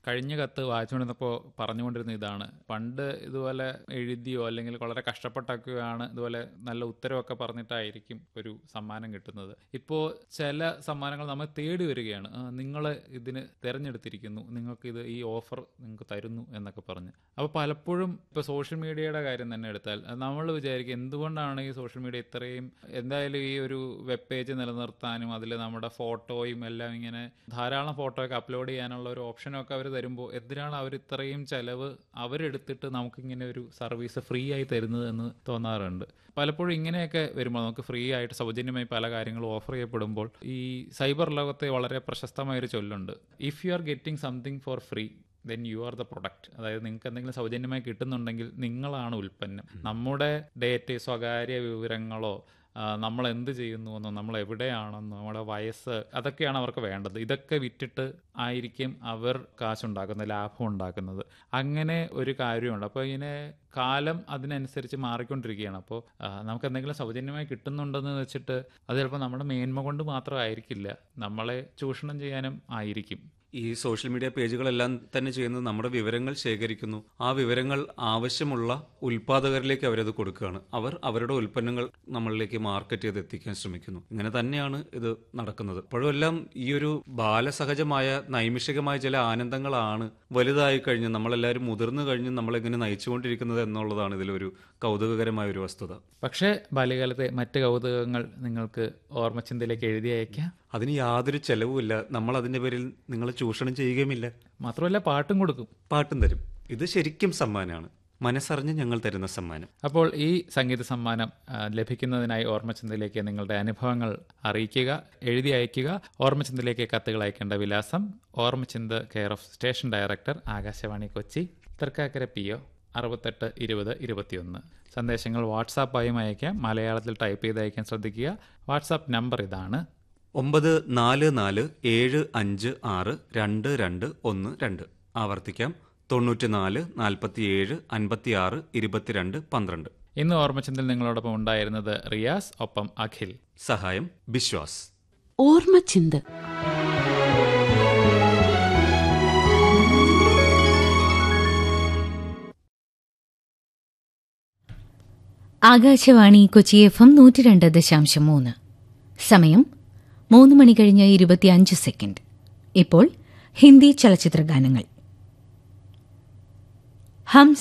കഴിഞ്ഞ കത്ത് വായിച്ചുകൊണ്ടിരുന്നപ്പോൾ പറഞ്ഞുകൊണ്ടിരുന്ന ഇതാണ് പണ്ട് ഇതുപോലെ എഴുതിയോ അല്ലെങ്കിൽ വളരെ കഷ്ടപ്പെട്ടൊക്കെയാണ് ഇതുപോലെ നല്ല ഉത്തരവൊക്കെ പറഞ്ഞിട്ടായിരിക്കും ഒരു സമ്മാനം കിട്ടുന്നത് ഇപ്പോൾ ചില സമ്മാനങ്ങൾ നമ്മൾ തേടി വരികയാണ് നിങ്ങൾ ഇതിന് തിരഞ്ഞെടുത്തിരിക്കുന്നു നിങ്ങൾക്ക് ഇത് ഈ ഓഫർ നിങ്ങൾക്ക് തരുന്നു എന്നൊക്കെ പറഞ്ഞ് അപ്പോൾ പലപ്പോഴും ഇപ്പോൾ സോഷ്യൽ മീഡിയയുടെ കാര്യം തന്നെ എടുത്താൽ നമ്മൾ വിചാരിക്കും എന്തുകൊണ്ടാണ് ഈ സോഷ്യൽ മീഡിയ ഇത്രയും എന്തായാലും ഈ ഒരു വെബ് പേജ് നിലനിർത്താനും അതിൽ നമ്മുടെ ഫോട്ടോയും എല്ലാം ഇങ്ങനെ ധാരാളം ഫോട്ടോ ഒക്കെ അപ്ലോഡ് ചെയ്യാനുള്ള ഒരു ഓപ്ഷനൊക്കെ അവർ തരുമ്പോൾ എന്തിനാണ് അവർ ഇത്രയും ചിലവ് അവരെടുത്തിട്ട് നമുക്കിങ്ങനെ ഒരു സർവീസ് ഫ്രീ ആയി തരുന്നത് എന്ന് തോന്നാറുണ്ട് പലപ്പോഴും ഇങ്ങനെയൊക്കെ വരുമ്പോൾ നമുക്ക് ഫ്രീ ആയിട്ട് സൗജന്യമായി പല കാര്യങ്ങളും ഓഫർ ചെയ്യപ്പെടുമ്പോൾ ഈ സൈബർ ലോകത്തെ വളരെ പ്രശസ്തമായൊരു ചൊല്ലുണ്ട് if you are getting something for free then you are the product അതായത് നിങ്ങൾക്ക് എന്തെങ്കിലും സൗജന്യമായി കിട്ടുന്നുണ്ടെങ്കിൽ നിങ്ങളാണ് ഉൽപ്പന്നം നമ്മുടെ ഡേറ്റ് സ്വകാര്യ വിവരങ്ങളോ നമ്മൾ എന്ത് ചെയ്യുന്നു എന്നോ നമ്മൾ എവിടെയാണെന്നോ നമ്മുടെ വയസ്സ് അതൊക്കെയാണ് അവർക്ക് വേണ്ടത് ഇതൊക്കെ വിറ്റിട്ട് ആയിരിക്കും അവർ കാശുണ്ടാക്കുന്നത് ലാഭം ഉണ്ടാക്കുന്നത് അങ്ങനെ ഒരു കാര്യമുണ്ട് അപ്പോൾ ഇങ്ങനെ കാലം അതിനനുസരിച്ച് മാറിക്കൊണ്ടിരിക്കുകയാണ് അപ്പോൾ നമുക്ക് എന്തെങ്കിലും സൗജന്യമായി കിട്ടുന്നുണ്ടെന്ന് വെച്ചിട്ട് അത് ചിലപ്പോൾ നമ്മുടെ മേന്മ കൊണ്ട് മാത്രമായിരിക്കില്ല നമ്മളെ ചൂഷണം ചെയ്യാനും ആയിരിക്കും ഈ സോഷ്യൽ മീഡിയ പേജുകളെല്ലാം തന്നെ ചെയ്യുന്നത് നമ്മുടെ വിവരങ്ങൾ ശേഖരിക്കുന്നു ആ വിവരങ്ങൾ ആവശ്യമുള്ള ഉൽപാദകരിലേക്ക് അവരത് കൊടുക്കുകയാണ് അവർ അവരുടെ ഉൽപ്പന്നങ്ങൾ നമ്മളിലേക്ക് മാർക്കറ്റ് ചെയ്ത് എത്തിക്കാൻ ശ്രമിക്കുന്നു ഇങ്ങനെ തന്നെയാണ് ഇത് നടക്കുന്നത് അപ്പോഴെല്ലാം ഈ ഒരു ബാലസഹജമായ നൈമിഷികമായ ചില ആനന്ദങ്ങളാണ് വലുതായി കഴിഞ്ഞ് നമ്മളെല്ലാവരും മുതിർന്നു കഴിഞ്ഞ് നമ്മളെങ്ങനെ നയിച്ചുകൊണ്ടിരിക്കുന്നത് എന്നുള്ളതാണ് ഇതിലൊരു കൗതുകകരമായ ഒരു വസ്തുത പക്ഷേ ബാല്യകാലത്തെ മറ്റ് കൗതുകങ്ങൾ നിങ്ങൾക്ക് ഓർമ്മച്ചിന്തയിലേക്ക് എഴുതി അയക്കാം അതിന് യാതൊരു ചെലവുമില്ല നമ്മൾ അതിന്റെ പേരിൽ നിങ്ങൾ ചൂഷണം ചെയ്യുകയുമില്ല മാത്രമല്ല പാട്ടും കൊടുക്കും പാട്ടും തരും ഇത് ശരിക്കും സമ്മാനമാണ് മനസ്സറിഞ്ഞ് ഞങ്ങൾ തരുന്ന സമ്മാനം അപ്പോൾ ഈ സംഗീത സമ്മാനം ലഭിക്കുന്നതിനായി ഓർമ്മചന്തയിലേക്ക് നിങ്ങളുടെ അനുഭവങ്ങൾ അറിയിക്കുക എഴുതി അയക്കുക ഓർമ്മചന്തയിലേക്ക് കത്തുകൾ അയക്കേണ്ട വിലാസം ഓർമ്മചന്ത് care of station director Akashvani Kochi Thrikkakara P O അറുപത്തെട്ട് ഇരുപത് ഇരുപത്തിയൊന്ന് സന്ദേശങ്ങൾ വാട്സാപ്പായും അയക്കാം മലയാളത്തിൽ ടൈപ്പ് ചെയ്ത് അയക്കാൻ ശ്രദ്ധിക്കുക വാട്സാപ്പ് നമ്പർ ഇതാണ് ഒമ്പത് നാല് നാല് ഏഴ് അഞ്ച് ആറ് രണ്ട് രണ്ട് ഒന്ന് രണ്ട് ആവർത്തിക്കാം തൊണ്ണൂറ്റിനാല് നാൽപ്പത്തിയേഴ് അൻപത്തിയാറ് ഇരുപത്തിരണ്ട് പന്ത്രണ്ട് ഇന്ന് ഓർമ്മചന്തിൽ നിങ്ങളോടൊപ്പം ഉണ്ടായിരുന്നത് റിയാസ് ഒപ്പം അഖിൽ സഹായം ബിശ്വാസ് ഓർമ്മചിന്ത് ആകാശവാണി കൊച്ചി എഫ് എം നൂറ്റി രണ്ട് ദശാംശം മൂന്ന് സമയം മൂന്ന് മണി കഴിഞ്ഞ് ഇരുപത്തിയഞ്ച് സെക്കൻഡ് ഇപ്പോൾ ഹിന്ദി ചലച്ചിത്ര ഗാനങ്ങൾ ഹം